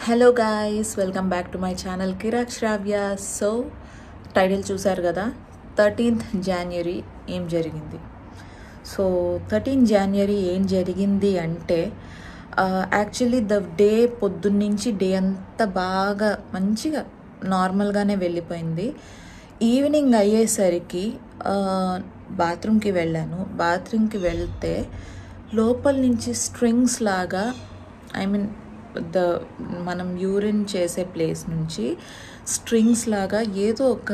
hello guys welcome back to my channel Kirak Shravya so title చూశారు కదా thirteenth January ఏం జరిగింది సో థర్టీన్ జాన్వరి ఏం జరిగింది అంటే యాక్చువల్లీ ద డే పొద్దున్నుంచి డే అంతా బాగా మంచిగా నార్మల్గానే వెళ్ళిపోయింది ఈవినింగ్ అయ్యేసరికి బాత్రూమ్కి వెళ్ళాను బాత్రూమ్కి వెళ్తే లోపల నుంచి స్ట్రింగ్స్ లాగా ఐ మీన్ ద మనం యూరిన్ చేసే ప్లేస్ నుంచి స్ట్రింగ్స్ లాగా ఏదో ఒక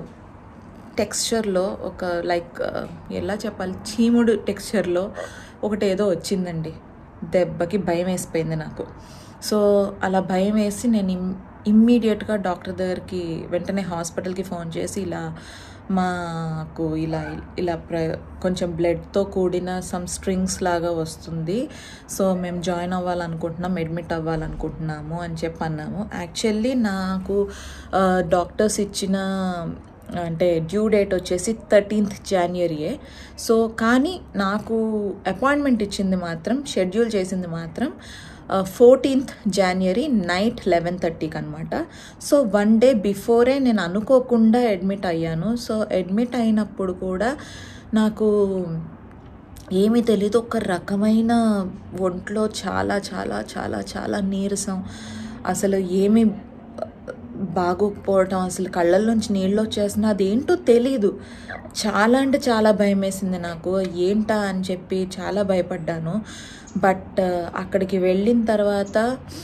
టెక్స్చర్లో ఒక లైక్ ఎలా చెప్పాలి చీముడు టెక్స్చర్లో ఒకటి ఏదో వచ్చిందండి దెబ్బకి భయం వేసిపోయింది నాకు సో అలా భయం వేసి నేను ఇమ్ ఇమ్మీడియట్గా డాక్టర్ దగ్గరికి వెంటనే హాస్పిటల్కి ఫోన్ చేసి ఇలా మాకు ఇలా ఇలా ప్ర కొంచెం బ్లడ్తో కూడిన సమ్ స్ట్రింగ్స్ లాగా వస్తుంది సో మేము జాయిన్ అవ్వాలనుకుంటున్నాం అడ్మిట్ అవ్వాలనుకుంటున్నాము అని చెప్పి అన్నాము యాక్చువల్లీ నాకు డాక్టర్స్ ఇచ్చిన అంటే డ్యూ డేట్ వచ్చేసి థర్టీన్త్ జాన్వరియే సో కానీ నాకు అపాయింట్మెంట్ ఇచ్చింది మాత్రం షెడ్యూల్ చేసింది మాత్రం ఫోర్టీన్త్ జాన్వరి నైట్ లెవెన్ థర్టీకి అనమాట సో వన్ డే బిఫోరే నేను అనుకోకుండా అడ్మిట్ అయ్యాను సో అడ్మిట్ అయినప్పుడు కూడా నాకు ఏమీ తెలియదు ఒక రకమైన ఒంట్లో చాలా చాలా చాలా చాలా నీరసం అసలు ఏమీ బాగోకపోవటం అసలు కళ్ళల్లోంచి నీళ్ళు వచ్చేసిన అదేంటో తెలీదు చాలా అంటే చాలా భయం వేసింది నాకు ఏంటా అని చెప్పి చాలా భయపడ్డాను బట్ అక్కడికి వెళ్ళిన తర్వాత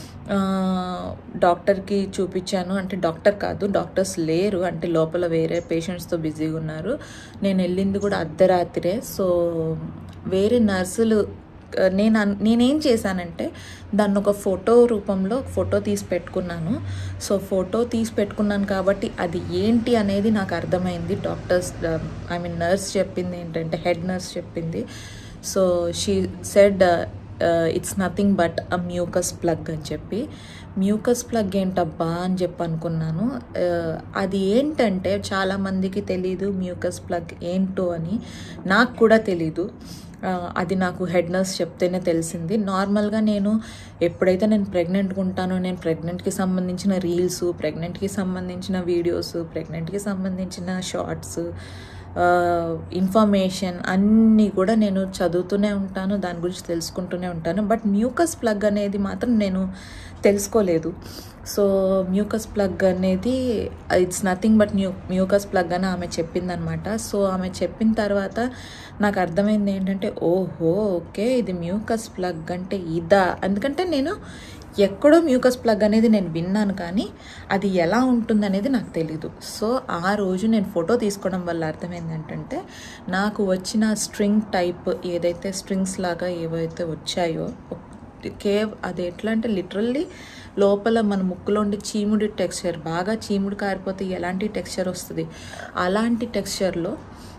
డాక్టర్కి చూపించాను అంటే డాక్టర్ కాదు డాక్టర్స్ లేరు అంటే లోపల వేరే పేషెంట్స్తో బిజీగా ఉన్నారు నేను వెళ్ళింది కూడా అర్ధరాత్రే సో వేరే నర్సులు నేను నేనేం చేశానంటే దాన్ని ఒక ఫోటో రూపంలో ఫోటో తీసి పెట్టుకున్నాను సో ఫోటో తీసి పెట్టుకున్నాను కాబట్టి అది ఏంటి అనేది నాకు అర్థమైంది డాక్టర్స్ ఐ మీన్ నర్స్ చెప్పింది ఏంటంటే హెడ్ నర్స్ చెప్పింది so she said it's nothing but a mucus plug అని చెప్పి మ్యూకస్ ప్లగ్ ఏంటబ్బా అని చెప్పి అనుకున్నాను అది ఏంటంటే చాలామందికి తెలీదు మ్యూకస్ ప్లగ్ ఏంటో అని నాకు కూడా తెలీదు అది నాకు హెడ్ నర్స్ చెప్తేనే తెలిసింది నార్మల్గా నేను ఎప్పుడైతే నేను ప్రెగ్నెంట్గా ఉంటానో నేను ప్రెగ్నెంట్కి సంబంధించిన రీల్స్ ప్రెగ్నెంట్కి సంబంధించిన వీడియోస్ ప్రెగ్నెంట్కి సంబంధించిన షార్ట్స్ ఇన్ఫర్మేషన్ అన్నీ కూడా నేను చదువుతూనే ఉంటాను దాని గురించి తెలుసుకుంటూనే ఉంటాను బట్ మ్యూకస్ ప్లగ్ అనేది మాత్రం నేను తెలుసుకోలేదు సో మ్యూకస్ ప్లగ్ అనేది it's nothing but mu mucus plug అని ఆమె చెప్పిందనమాట సో ఆమె చెప్పిన తర్వాత నాకు అర్థమైంది ఏంటంటే ఓహో ఓకే ఇది మ్యూకస్ ప్లగ్ అంటే ఇదా ఎందుకంటే నేను ఎక్కడో మ్యూకస్ ప్లగ్ అనేది నేను విన్నాను కానీ అది ఎలా ఉంటుంది అనేది నాకు తెలీదు సో ఆ రోజు నేను ఫోటో తీసుకోవడం వల్ల అర్థమైంది ఏంటంటే నాకు వచ్చిన స్ట్రింగ్ టైప్ ఏదైతే స్ట్రింగ్స్ లాగా ఏవైతే వచ్చాయో కేవ్ అది ఎట్లా అంటే లిటరల్లీ లోపల మన ముక్కులో ఉండే చీముడి టెక్స్చర్ బాగా చీముడు కారిపోతే ఎలాంటి టెక్స్చర్ వస్తుంది అలాంటి టెక్స్చర్లో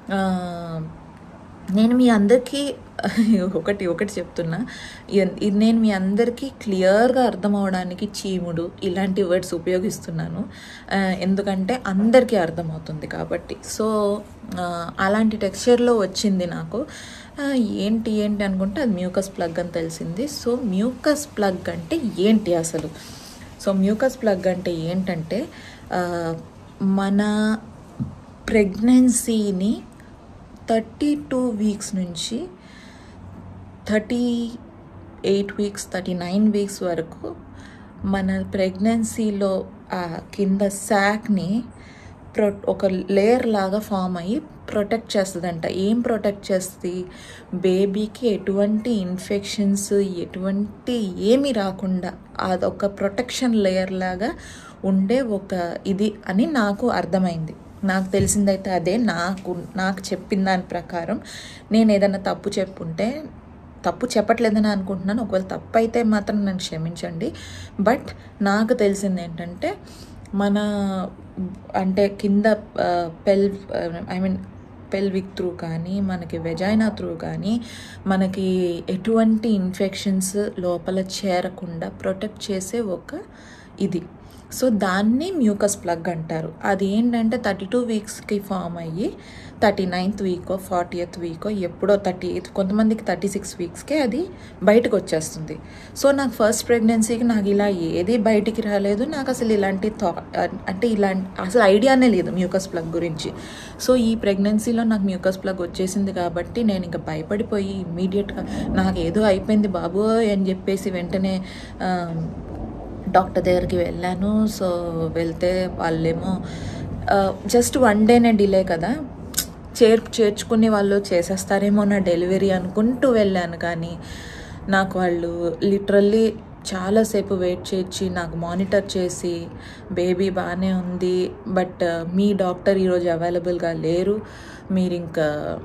నేను మీ అందరికీ ఒకటి ఒకటి చెప్తున్నా ఇది నేను మీ అందరికీ క్లియర్గా అర్థం అవడానికి చీముడు ఇలాంటి వర్డ్స్ ఉపయోగిస్తున్నాను ఎందుకంటే అందరికీ అర్థమవుతుంది కాబట్టి సో అలాంటి టెక్స్చర్లో వచ్చింది నాకు ఏంటి ఏంటి అనుకుంటే అది మ్యూకస్ ప్లగ్ అని తెలిసింది సో మ్యూకస్ ప్లగ్ అంటే ఏంటి అసలు సో మ్యూకస్ ప్లగ్ అంటే ఏంటంటే మన ప్రెగ్నెన్సీని థర్టీ టూ వీక్స్ నుంచి thirty eight weeks thirty nine weeks వరకు మన ప్రెగ్నెన్సీలో ఆ కింద శాక్ని ప్రొ ఒక లేయర్ లాగా ఫామ్ అయ్యి ప్రొటెక్ట్ చేస్తుందంట ఏం ప్రొటెక్ట్ చేస్తుంది బేబీకి ఎటువంటి ఇన్ఫెక్షన్స్ ఎటువంటి ఏమీ రాకుండా అదొక ప్రొటెక్షన్ లేయర్ లాగా ఉండే ఒక ఇది అని నాకు అర్థమైంది నాకు తెలిసిందైతే అదే నాకు నాకు చెప్పిన దాని ప్రకారం నేను ఏదైనా తప్పు చెప్పుంటే తప్పు చెప్పట్లేదని అనుకుంటున్నాను ఒకవేళ తప్పు అయితే మాత్రం నన్ను క్షమించండి బట్ నాకు తెలిసింది ఏంటంటే మన అంటే కింద pel I mean pelvic through కానీ మనకి వెజైనా త్రూ కానీ మనకి ఎటువంటి ఇన్ఫెక్షన్స్ లోపల చేరకుండా ప్రొటెక్ట్ చేసే ఒక ఇది సో దాన్ని మ్యూకస్ ప్లగ్ అంటారు అది ఏంటంటే థర్టీ టూ వీక్స్కి ఫామ్ అయ్యి థర్టీ నైన్త్ వీకో ఫార్టీ ఎయిత్ వీకో ఎప్పుడో థర్టీ ఎయిత్ కొంతమందికి థర్టీ సిక్స్ వీక్స్కే అది బయటకు వచ్చేస్తుంది సో నాకు ఫస్ట్ ప్రెగ్నెన్సీకి నాకు ఇలా ఏది బయటికి రాలేదు నాకు అసలు ఇలాంటి థా అంటే ఇలాంటి అసలు ఐడియానే లేదు మ్యూకస్ ప్లగ్ గురించి సో ఈ ప్రెగ్నెన్సీలో నాకు మ్యూకస్ ప్లగ్ వచ్చేసింది కాబట్టి నేను ఇంకా భయపడిపోయి ఇమ్మీడియట్గా నాకు ఏదో అయిపోయింది బాబు అని చెప్పేసి వెంటనే ఆ, డాక్టర్ దగ్గరికి వెళ్ళాను సో వెళ్తే వాళ్ళేమో జస్ట్ వన్ డేనే డిలే కదా చేర్ చేర్చుకుని వాళ్ళు చేసేస్తారేమో నా డెలివరీ అనుకుంటూ వెళ్ళాను కానీ నాకు వాళ్ళు లిటరల్లీ చాలాసేపు వెయిట్ చేసి నాకు మానిటర్ చేసి బేబీ బాగానే ఉంది బట్ మీ డాక్టర్ ఈరోజు అవైలబుల్గా లేరు మీరు ఇంకా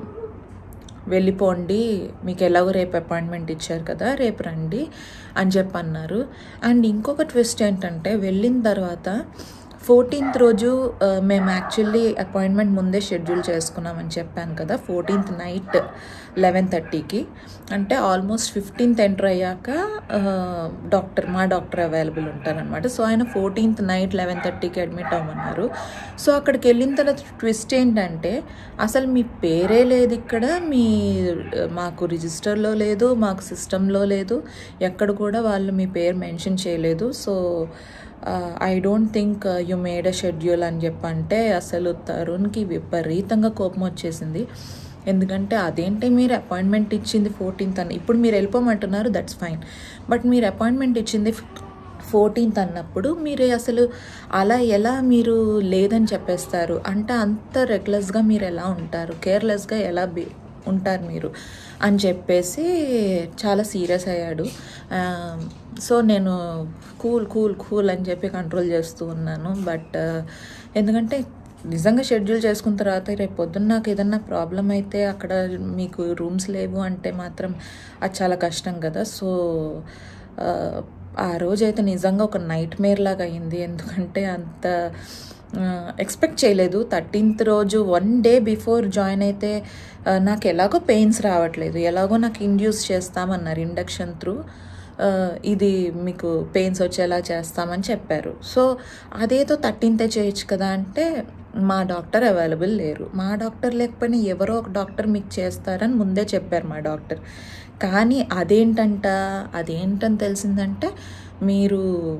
వెళ్ళిపోండి మీకు ఎలాగో రేపు అపాయింట్మెంట్ ఇచ్చారు కదా రేపు రండి అని చెప్పి అన్నారు అండ్ ఇంకొక ట్విస్ట్ ఏంటంటే వెళ్ళిన తర్వాత ఫోర్టీన్త్ రోజు ఆ, మేము యాక్చువల్లీ అపాయింట్మెంట్ ముందే షెడ్యూల్ చేసుకున్నామని చెప్పాను కదా ఫోర్టీన్త్ నైట్ లెవెన్ థర్టీకి అంటే ఆల్మోస్ట్ ఫిఫ్టీన్త్ ఎంటర్ అయ్యాక ఆ, డాక్టర్ మా డాక్టర్ అవైలబుల్ ఉంటారనమాట సో ఆయన ఫోర్టీన్త్ నైట్ లెవెన్ థర్టీకి అడ్మిట్ అవ్వమన్నారు సో అక్కడికి వెళ్ళిన తర్వాత ట్విస్ట్ ఏంటంటే అసలు మీ పేరే లేదు ఇక్కడ మీ మాకు రిజిస్టర్లో లేదు మాకు సిస్టంలో లేదు ఎక్కడ కూడా వాళ్ళు మీ పేరు మెన్షన్ చేయలేదు so I don't think you made a schedule అని చెప్పంటే అసలు తరుణ్కి విపరీతంగా కోపం వచ్చేసింది ఎందుకంటే అదేంటి మీరు అపాయింట్మెంట్ ఇచ్చింది ఫోర్టీన్త్ అని ఇప్పుడు మీరు వెళ్ళిపోమంటున్నారు దట్స్ ఫైన్ బట్ మీరు అపాయింట్మెంట్ ఇచ్చింది ఫోర్టీన్త్ అన్నప్పుడు మీరు అసలు అలా ఎలా మీరు లేదని చెప్పేస్తారు అంటే అంత రెక్లెస్గా మీరు ఎలా ఉంటారు కేర్లెస్గా ఎలా బి ఉంటారు మీరు అని చెప్పేసి చాలా సీరియస్ అయ్యాడు ఆ, సో నేను కూల్ కూల్ కూల్ అని చెప్పి కంట్రోల్ చేస్తూ ఉన్నాను బట్ ఎందుకంటే నిజంగా షెడ్యూల్ చేసుకున్న తర్వాత రేపు పొద్దున్న నాకు ఏదన్నా ప్రాబ్లం అయితే అక్కడ మీకు రూమ్స్ లేవు అంటే మాత్రం అది చాలా కష్టం కదా సో ఆ, ఆ రోజైతే నిజంగా ఒక నైట్ మేర్ లాగా అయింది ఎందుకంటే అంత ఎక్స్పెక్ట్ చేయలేదు థర్టీన్త్ రోజు వన్ డే బిఫోర్ జాయిన్ అయితే ఆ, నాకు ఎలాగో పెయిన్స్ రావట్లేదు ఎలాగో నాకు ఇండ్యూస్ చేస్తామన్నారు ఇండక్షన్ త్రూ ఇది మీకు పెయిన్స్ వచ్చేలా చేస్తామని చెప్పారు సో అదేదో థర్టీన్తే చేయొచ్చు కదా అంటే మా డాక్టర్ అవైలబుల్ లేరు మా డాక్టర్ లేకపోయినా ఎవరో ఒక డాక్టర్ మీకు చేస్తారని ముందే చెప్పారు మా డాక్టర్ కానీ అదేంటంట అదేంటని తెలిసిందంటే మీరు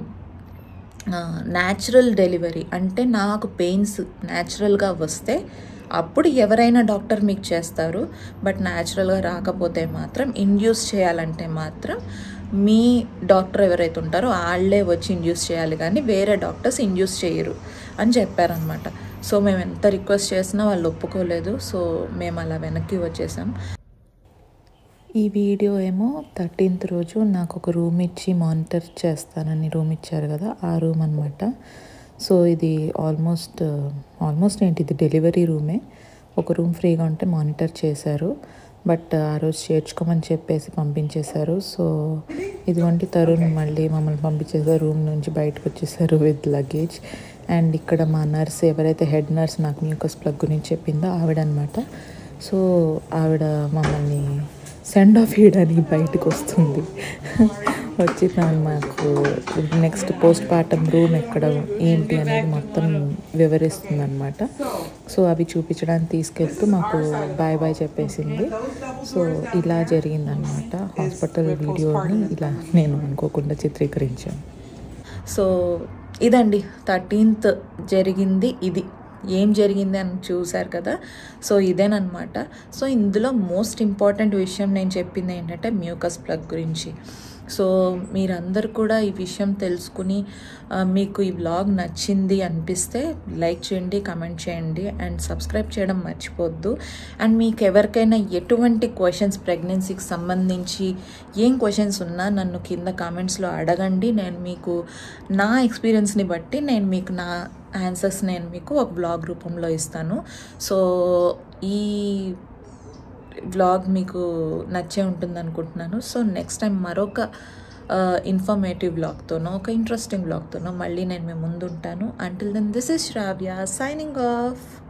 న్యాచురల్ డెలివరీ అంటే నాకు పెయిన్స్ న్యాచురల్గా వస్తే అప్పుడు ఎవరైనా డాక్టర్ మీకు చేస్తారు బట్ న్యాచురల్గా రాకపోతే మాత్రం ఇండ్యూస్ చేయాలంటే మాత్రం మీ డాక్టర్ ఎవరైతే ఉంటారో వాళ్ళే వచ్చి ఇండ్యూస్ చేయాలి కానీ వేరే డాక్టర్స్ ఇండ్యూస్ చేయరు అని చెప్పారనమాట సో మేము ఎంత రిక్వెస్ట్ చేసినా వాళ్ళు ఒప్పుకోలేదు సో మేము అలా వెనక్కి వచ్చేసాం ఈ వీడియో ఏమో థర్టీన్త్ రోజు నాకు ఒక రూమ్ ఇచ్చి మానిటర్ చేస్తానని రూమ్ ఇచ్చారు కదా ఆ రూమ్ అనమాట సో ఇది ఆల్మోస్ట్ ఆల్మోస్ట్ ఏంటి ఇది డెలివరీ రూమే ఒక రూమ్ ఫ్రీగా ఉంటే మానిటర్ చేశారు బట్ ఆ రోజు చేర్చుకోమని చెప్పేసి పంపించేశారు సో ఇదిగోండి తరుణ్ మళ్ళీ మమ్మల్ని పంపించేసారు రూమ్ నుంచి బయటకు వచ్చేసారు విత్ లగేజ్ అండ్ ఇక్కడ మా నర్స్ ఎవరైతే హెడ్ నర్స్ నాకు మ్యూకస్ ప్లగ్ గురించి చెప్పిందో ఆవిడ అనమాట సో ఆవిడ మమ్మల్ని సెండ్ ఆఫ్ ఇవ్వడానికి బయటకు వస్తుంది వచ్చి తను మాకు నెక్స్ట్ పోస్ట్ పార్టమ్ రూమ్ ఎక్కడ ఏంటి అనేది మొత్తం వివరిస్తుంది అనమాట సో అవి చూపించడానికి తీసుకెళ్తూ మాకు బాయ్ బాయ్ చెప్పేసింది సో ఇలా జరిగిందనమాట హాస్పిటల్ వీడియోని ఇలా నేను అనుకోకుండా చిత్రీకరించాను సో ఇదండి థర్టీన్త్ జరిగింది ఇది ఏం జరిగింది అని చూశారు కదా సో ఇదేనమాట సో ఇందులో మోస్ట్ ఇంపార్టెంట్ విషయం నేను చెప్పింది ఏంటంటే మ్యూకస్ ప్లగ్ గురించి సో మీరందరూ కూడా ఈ విషయం తెలుసుకుని ఆ, మీకు ఈ బ్లాగ్ నచ్చింది అనిపిస్తే లైక్ చేయండి కమెంట్ చేయండి అండ్ సబ్స్క్రైబ్ చేయడం మర్చిపోద్దు అండ్ మీకు ఎవరికైనా ఎటువంటి క్వశ్చన్స్ ప్రెగ్నెన్సీకి సంబంధించి ఏం క్వశ్చన్స్ ఉన్నా నన్ను కింద కామెంట్స్లో అడగండి నేను మీకు నా ఎక్స్పీరియన్స్ని బట్టి నేను మీకు నా ఆన్సర్స్ నేను మీకు ఒక బ్లాగ్ రూపంలో ఇస్తాను సో ఈ వ్లాగ్ మీకు నచ్చే ఉంటుంది అనుకుంటున్నాను సో నెక్స్ట్ టైం మరొక ఇన్ఫర్మేటివ్ బ్లాగ్తోనో ఒక ఇంట్రెస్టింగ్ బ్లాగ్తోనో మళ్ళీ నేను మీ ముందు ఉంటాను until then this is Shravya signing of